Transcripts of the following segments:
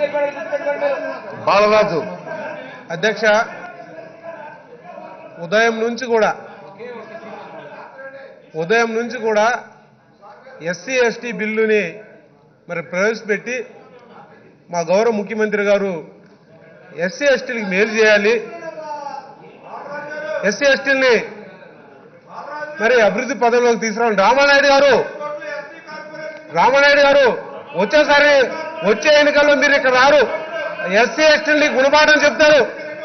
బాలరాజు అధ్యక్ష ఉదయం నుంచి కూడా ఉదయం నుంచి కూడా ఎస్సీ ఎస్టీ బిల్లుని మరి ప్రవేశపెట్టి మా గౌరవ ముఖ్యమంత్రి గారు ఎస్సీ ఎస్టీలకి మేలు చేయాలి ఎస్సీ ఎస్టీలని మరి అభివృద్ధి పదంలోకి తీసుకురావాలి రామానాయుడు గారు రామానాయుడు గారు వచ్చేసారి వచ్చే ఎన్నికల్లో మీరు ఇక్కడ రారు ఎస్సీ ఎస్టీలని గుణపాఠం చెప్తారు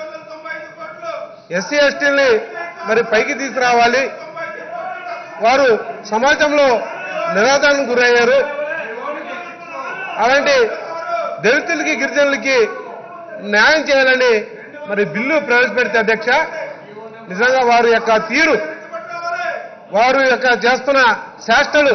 ఎస్సీ ఎస్టీలని మరి పైకి తీసుకురావాలి వారు సమాజంలో నిరాదరణకు గురయ్యారు అలాంటి దళితులకి గిరిజనులకి న్యాయం చేయాలని మరి బిల్లు ప్రవేశపెడితే అధ్యక్ష నిజంగా వారి యొక్క తీరు వారు యొక్క చేస్తున్న చేష్టలు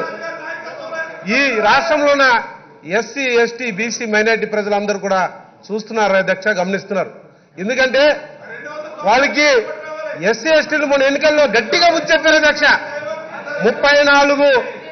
ఈ రాష్ట్రంలో ఉన్న ఎస్సీ ఎస్టీ బీసీ మైనార్టీ ప్రజలందరూ కూడా చూస్తున్నారు అధ్యక్ష గమనిస్తున్నారు ఎందుకంటే వాళ్ళకి ఎస్సీ ఎస్టీలు మన ఎన్నికల్లో గట్టిగా బుద్ధి చెప్పారు అధ్యక్ష ముప్పై నాలుగు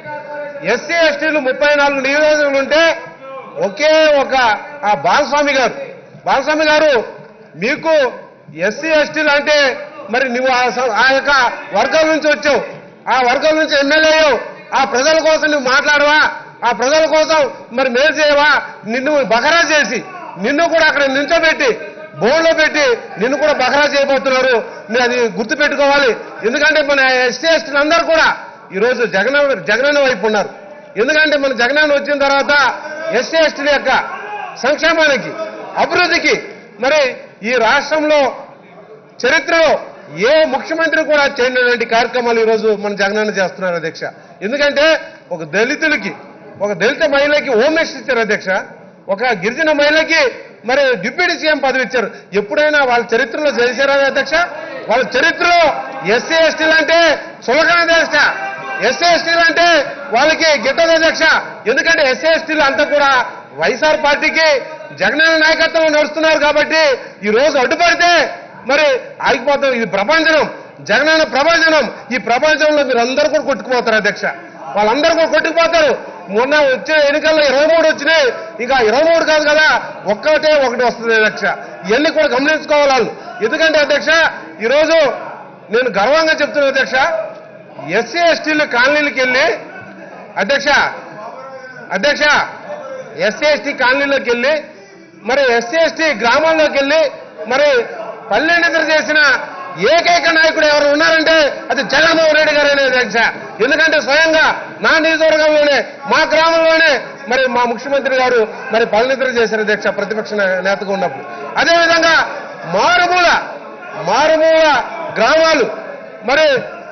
ఎస్సీ ఎస్టీలు ముప్పై నాలుగు నియోజకవర్గాలు ఉంటే ఒకే ఒక ఆ బాలస్వామి గారు బాలస్వామి గారు మీకు ఎస్సీ ఎస్టీలు అంటే మరి నువ్వు ఆ స- ఆ యొక్క వర్గాల నుంచి వచ్చావు ఆ వర్గాల నుంచి ఎమ్మెల్యే అయ్యావు ఆ ప్రజల కోసం నువ్వు మాట్లాడవా ఆ ప్రజల కోసం మరి మేలు చేయవా నిన్ను బకరా చేసి నిన్ను కూడా అక్కడ నించోబెట్టి బోన్లో పెట్టి నిన్ను కూడా బకరా చేయబోతున్నారు మీరు అది గుర్తు పెట్టుకోవాలి ఎందుకంటే మన ఎస్సీ ఎస్టీలు అందరూ కూడా ఈరోజు జగన్ జగనన్న వైపు ఉన్నారు ఎందుకంటే మన జగనన్న వచ్చిన తర్వాత ఎస్సీ ఎస్టీల యొక్క సంక్షేమానికి అభివృద్ధికి మరి ఈ రాష్ట్రంలో చరిత్రలో ఏ ముఖ్యమంత్రి కూడా చేయనటువంటి కార్యక్రమాలు ఈరోజు మన జగనన్న చేస్తున్నారు అధ్యక్ష ఎందుకంటే ఒక దళితులకి ఒక దళిత మహిళకి హోమ్ మినిస్టర్ ఇచ్చారు అధ్యక్ష ఒక గిరిజన మహిళకి మరి డిప్యూటీ సీఎం పదవి ఇచ్చారు ఎప్పుడైనా వాళ్ళ చరిత్రలో చేశారా అధ్యక్ష వాళ్ళ చరిత్రలో ఎస్సీ ఎస్టీలు అంటే సులకన అధ్యక్ష ఎస్సీ ఎస్టీలు అంటే వాళ్ళకి గిట్టదు అధ్యక్ష ఎందుకంటే ఎస్సీ ఎస్టీలు అంతా కూడా వైఎస్ఆర్ పార్టీకి జగనన్న నాయకత్వం నడుస్తున్నారు కాబట్టి ఈ రోజు అడ్డుపడితే మరి ఆగిపోతాం ఇది ప్రపంచం జగనన్న ప్రపంచం ఈ ప్రపంచంలో మీరు అందరూ కూడా కొట్టుకుపోతారు అధ్యక్ష వాళ్ళందరూ కూడా కొట్టుకుపోతారు మొన్న వచ్చే ఎన్నికల్లో ఇరవై మూడు వచ్చినాయి ఇంకా ఇరవై మూడు కాదు కదా ఒక్కటే ఒకటి వస్తుంది అధ్యక్ష ఇవన్నీ కూడా గమనించుకోవాలి వాళ్ళు ఎందుకంటే అధ్యక్ష ఈరోజు నేను గర్వంగా చెప్తున్నాను అధ్యక్ష ఎస్సీ ఎస్టీలు కాలనీలకు వెళ్ళి అధ్యక్ష అధ్యక్ష ఎస్సీ ఎస్టీ కాలనీలోకి వెళ్ళి మరి ఎస్సీ ఎస్టీ గ్రామాల్లోకి వెళ్ళి మరి పల్లె నిద్ర చేసిన ఏకైక నాయకుడు ఎవరు ఉన్నారంటే అది జగన్మోహన్ రెడ్డి గారు అధ్యక్ష ఎందుకంటే స్వయంగా నా నియోజకవర్గంలోనే మా గ్రామంలోనే మరి మా ముఖ్యమంత్రి గారు మరి పల్లె నిద్ర చేశారు అధ్యక్ష ప్రతిపక్ష నే- నేతగా ఉన్నప్పుడు అదేవిధంగా మారుమూల మారుమూల గ్రామాలు మరి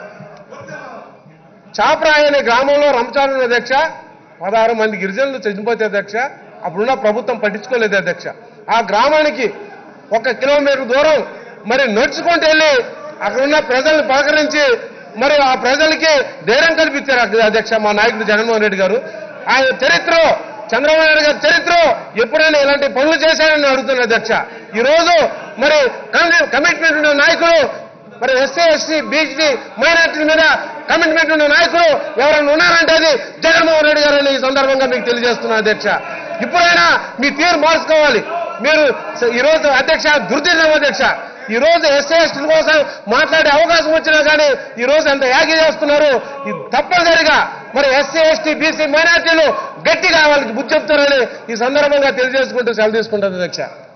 చాప్రాయ్ అనే గ్రామంలో రంచాలను అధ్యక్ష పదహారు మంది గిరిజనులు చనిపోతే అధ్యక్ష అప్పుడున్న ప్రభుత్వం పట్టించుకోలేదు అధ్యక్ష ఆ గ్రామానికి ఒక కిలోమీటర్ దూరం మరి నడుచుకుంటూ వెళ్ళి అక్కడ ఉన్న ప్రజల్ని పలకరించి మరి ఆ ప్రజలకి ధైర్యం కల్పించారు అక్కడ అధ్యక్ష మా నాయకుడు జగన్మోహన్ రెడ్డి గారు ఆయన చరిత్ర చంద్రబాబు నాయుడు గారి చరిత్ర ఎప్పుడైనా ఇలాంటి పనులు చేశారని అడుగుతున్నారు అధ్యక్ష ఈ రోజు మరి కమిట్మెంట్ ఉన్న నాయకులు మరి ఎస్సీ ఎస్సీ బీసీ మైనార్టీల మీద కమిట్మెంట్ ఉన్న నాయకులు ఎవరైనా ఉన్నారంటే అది జగన్మోహన్ రెడ్డి గారు ఈ సందర్భంగా మీకు తెలియజేస్తున్నా అధ్యక్ష ఇప్పుడైనా మీ తీరు మార్చుకోవాలి మీరు స- ఈ రోజు అధ్యక్ష దుర్దినం అధ్యక్ష ఈ రోజు ఎస్సీ ఎస్టీల కోసం మాట్లాడే అవకాశం వచ్చినా కానీ ఈ రోజు ఎంత యాగి చేస్తున్నారు ఇది తప్పనిసరిగా మరి ఎస్సీ ఎస్టీ బీసీ మైనార్టీలు గట్టిగా వాళ్ళకి బుద్ధి చెప్తారని ఈ సందర్భంగా తెలియజేసుకుంటూ సెలవు తీసుకుంటుంది అధ్యక్ష